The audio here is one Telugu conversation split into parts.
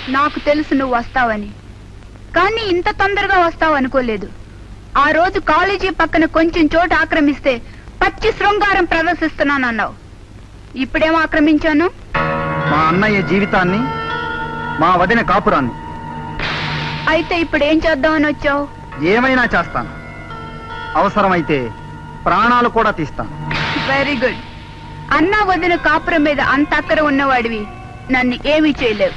నాకు తెలుసు నువ్వు వస్తావని కానీ ఇంత తొందరగా వస్తావు అనుకోలేదు ఆ రోజు కాలేజీ పక్కన కొంచెం చోటు ఆక్రమిస్తే పచ్చి శృంగారం ప్రదర్శిస్తున్నానన్నావు ఇప్పుడేం ఆక్రమించాను మా అన్నయ్య జీవితాన్ని మా వదిన కాపురాన్ని అయితే ఇప్పుడు ఏం చేద్దామని వచ్చావు ఏమైనా చేస్తాను అవసరమైతే ప్రాణాలు కూడా తీస్తాను వెరీ గుడ్ అన్నా వదిన కాపురం మీద అంత అక్కర ఉన్నవాడివి నన్ను ఏమీ చేయలేవు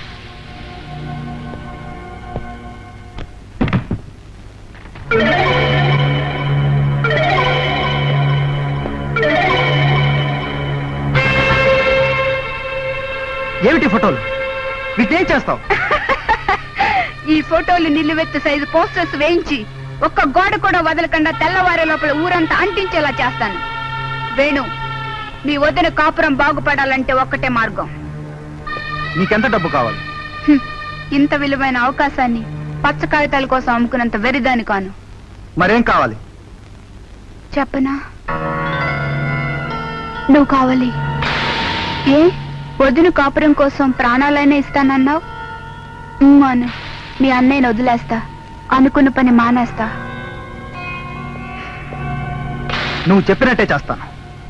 ఏమిటి ఫోటోలు వీటినేం చేస్తావు ఈ ఫోటోలు నిలువెత్తు సైజు పోస్టర్స్ వేయించి ఒక్క గోడ కూడా వదలకుండా తెల్లవారే లోపల ఊరంతా అంటించేలా చేస్తాను వేణు మీ వదిన కాపురం బాగుపడాలంటే ఒక్కటే మార్గం నీకెంత డబ్బు కావాలి హ్మ్. ఇంత విలువైన అవకాశాన్ని పచ్చ కాగితాల కోసం అమ్ముకున్నంత వెరిదాని కాను మరేం కావాలి చెప్పనా నువ్వు కావాలి ఏ వదిన కాపురం కోసం ప్రాణాలైనా ఇస్తానన్నావు ఉమ్ అను మీ అన్నయ్యని వదిలేస్తా అనుకున్న పని మానేస్తా నువ్వు చెప్పినట్టే చేస్తాను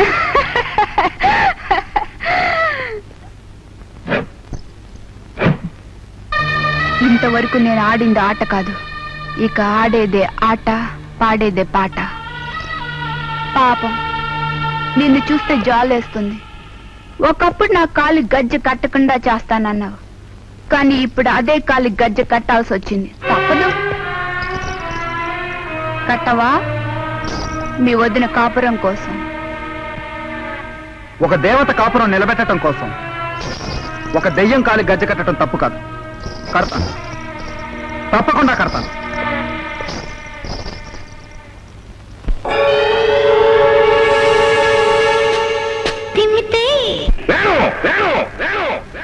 ఇంతవరకు నేను ఆడింది ఆట కాదు ఇక ఆడేదే ఆట పాడేదే పాట పాపం నిన్ను చూస్తే జాలేస్తుంది ఒకప్పుడు నా కాలి గజ్జ కట్టకుండా చేస్తానన్నావు కానీ ఇప్పుడు అదే కాలి గజ్జ కట్టాల్సి వచ్చింది తప్పదు కట్టవా మీ వదిన కాపురం కోసం ఒక దేవత కాపురం నిలబెట్టడం కోసం ఒక దెయ్యం కాలి గజ్జ కట్టడం తప్పు కాదు కడతాను తప్పకుండా కడతాను వేణు వేణు వేణు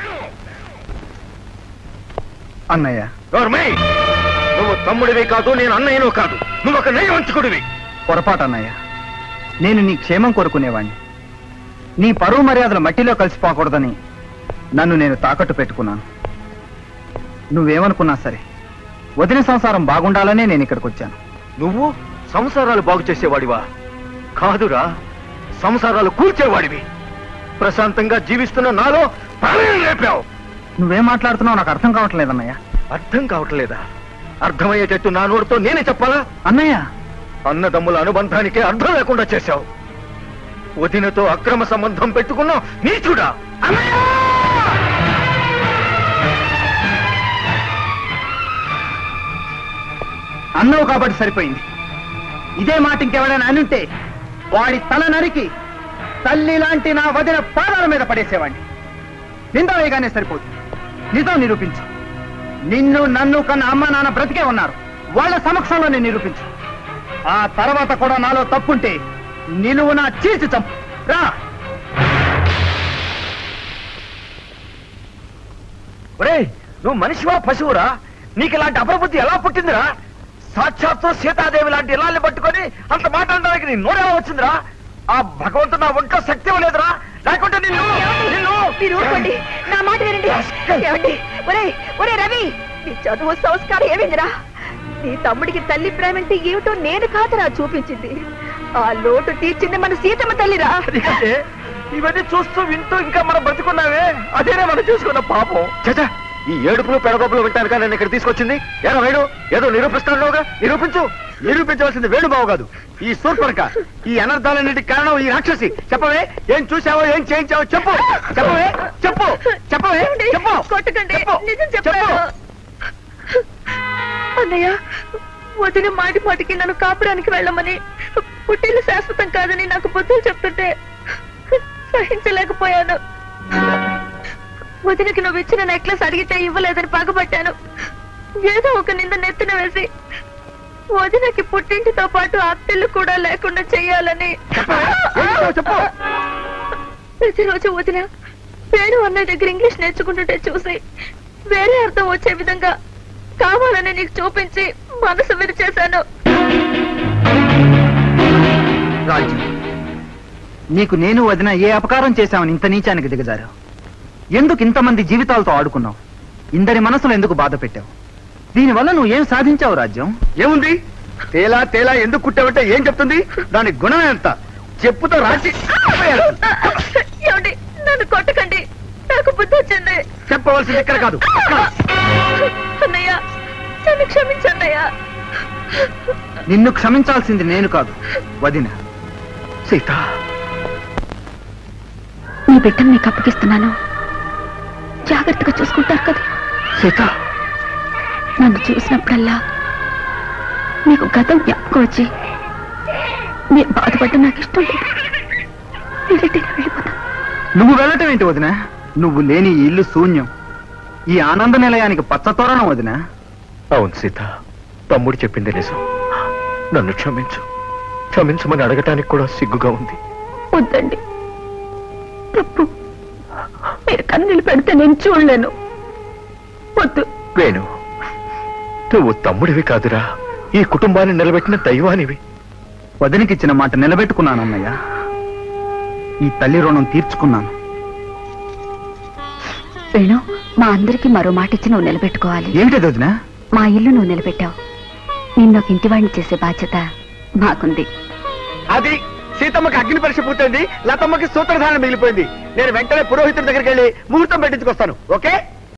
అన్నయ్య నోర్మై నువ్వు తమ్ముడివి కాదు నేను అన్నయ్యను కాదు నువ్వు ఒక నయవంచకుడివి పొరపాటు అన్నయ్య నేను నీ క్షేమం కోరుకునేవాణ్ణి నీ పరువు మర్యాదలు మట్టిలో కలిసిపోకూడదని నన్ను నేను తాకట్టు పెట్టుకున్నాను నువ్వేమనుకున్నా సరే వదిన సంసారం బాగుండాలనే నేను ఇక్కడికి వచ్చాను నువ్వు సంసారాలు బాగు చేసేవాడివా కాదురా సంసారాలు కూల్చేవాడివి ప్రశాంతంగా జీవిస్తున్న నాలో ప్రళయం రేపావు నువ్వేం మాట్లాడుతున్నావు నాకు అర్థం కావట్లేదన్నయ్య అర్థం కావట్లేదా అర్థమయ్యేటట్టు నా నోటితో నేనే చెప్పాలా అన్నయ్య అన్నదమ్ముల అనుబంధానికే అర్థం లేకుండా చేశావు వదినతో అక్రమ సంబంధం పెట్టుకున్నావు నీచుడా అన్నయ్య! అన్నవు కాబట్టి సరిపోయింది ఇదే మాట ఇంకెవడైనా అనుంటే వాడి తల నరికి తల్లి లాంటి నా వదిన పాదాల మీద పడేసేవాడిని నింద వేయగానే సరిపోదు నిజం నిరూపించు నిన్ను నన్ను కన్న అమ్మ నాన్న బ్రతికే ఉన్నారు వాళ్ళ సమక్షంలో నేను నిరూపించు ఆ తర్వాత కూడా నాలో తప్పుంటే నిలువు నా చీల్చి చంపు రా ఒరేయ్ నువ్వు మనిషివా పశువురా నీకు ఇలాంటి అపరబుద్ధి ఎలా పుట్టిందిరా సాక్షాత్తు సీతాదేవి లాంటి ఇలాల్ని పట్టుకొని అంత మాట్లాడడానికి నీ నోరెలా వచ్చిందిరా ఆ భగవంతుడు నా ఒంట్లో శక్తి ఇవ్వలేదురా లేకుంటే నిన్ను నిన్ను మీరు ఊరుకోండి నా మాట వినండి ఏమండి ఒరే ఒరే రవి నీ చదువు సంస్కారం ఏమైందిరా నీ తమ్ముడికి తల్లి ప్రేమ అంటే ఏమిటో నేను కాదురా చూపించింది ఆ లోటు తీర్చింది మన సీతమ్మ తల్లిరా ఎందుకంటే ఇవన్నీ చూస్తూ వింటూ ఇంకా మనం బ్రతుకున్నావే అదేనే మనం చూసుకున్న పాపం చచా ఈ ఏడుపులు పెడగొప్పులు వింటాను కానీ నేను ఇక్కడ తీసుకొచ్చింది ఏరా వేడు ఏదో నిరూపిస్తానుగా నిరూపించు నిరూపించవలసింది వేణుబాబు కాదు ఈ సూర్పరక ఈ అనర్థాలన్నిటికి కారణం ఈ రాక్షసి చెప్పవే ఏం చూసావో ఏం చేయించావో చెప్పు చెప్పవే చెప్పు చెప్పవే ఏమండి? చెప్పు కొట్టకండి చెప్పు. నిజం చెప్పు చెప్పాను అన్నయ్య వదిన మాటి మాటికి నన్ను కాపురానికి వెళ్ళమని పుట్టిల్లు శాశ్వతం కాదని నాకు బుద్ధులు చెప్తుంటే సహించలేకపోయాను వదినకి నువ్వు ఇచ్చిన నెక్లెస్ అడిగితే ఇవ్వలేదని పగబట్టాను ఏదో ఒక నింద నెత్తిన వేసి వదినకి పుట్టింటితో పాటు అత్తెళ్ళు కూడా లేకుండా చెయ్యాలని చెప్పవే? ఏం చేసావో చెప్పు ప్రతిరోజు వదిన వేణు అన్నయ్య దగ్గర ఇంగ్లీష్ నేర్చుకుంటుంటే చూసి వేరే అర్థం వచ్చే విధంగా కావాలని నీకు చూపించి మనసు విరిచేశాను రాజీ నీకు నేను వదిన ఏ అపకారం చేశామని ఇంత నీచానికి దిగజారావు ఎందుకు ఇంతమంది జీవితాలతో ఆడుకున్నావు ఇందరి మనసులో ఎందుకు బాధ పెట్టావు దీనివల్ల నువ్వు ఏం సాధించావు రాజ్యం ఏముంది తేలా తేలా ఎందుకు కుట్టావంటే ఏం చెప్తుంది దాని గుణం ఎంత చెప్పుతో రాసి ఏమండి నన్ను కొట్టకండి నాకు బుద్ధి వచ్చింది చెప్పవలసింది ఇక్కడ కాదు అక్కడ. అన్నయ్య నన్ను క్షమించన్నయ్య నిన్ను క్షమించాల్సింది నేను కాదు వదిన సీత నీ బిడ్డను నీకు అప్పగిస్తున్నాను జాగ్రత్తగా చూసుకుంటారు కదా సీత నన్ను చూసినప్పుడల్లా మీకు గతం జ్ఞాపకం వచ్చి మీరు బాధపడ్డం నాకు ఇష్టం లేదు మీరంటే నేను వెళ్ళిపోతాను నువ్వు వెళ్ళటం ఏంటి వదిన నువ్వు లేని ఈ ఇల్లు శూన్యం ఈ ఆనంద నిలయానికి పచ్చతోరణం వదిన అవును సీత తమ్ముడు చెప్పింది నిజం నన్ను క్షమించు క్షమించమని అడగటానికి కూడా సిగ్గుగా ఉంది వద్దండి తప్పు మీరు కన్నీళ్ళు పెడితే నేను చూడలేను వద్దు వేణు నువ్వు తమ్ముడివి కాదురా ఈ కుటుంబాన్ని నిలబెట్టిన దైవానివి వదినకిచ్చిన మాట నిలబెట్టుకున్నానన్నయ్య ఈ తల్లి రుణం తీర్చుకున్నాను వేణు మా అందరికి మరో మాట ఇచ్చి నువ్వు నిలబెట్టుకోవాలి ఏమిటది వదిన మా ఇల్లు నువ్వు నిలబెట్టావు నిన్ను ఒక ఇంటివాడిని చేసే బాధ్యత మాకుంది అది సీతమ్మకి అగ్ని పరీక్ష పూర్తయింది లతమ్మకి సూత్రధారణ మిగిలిపోయింది నేను వెంటనే పురోహితుడి దగ్గరికి వెళ్ళి ముహూర్తం పెట్టించుకొస్తాను ఓకే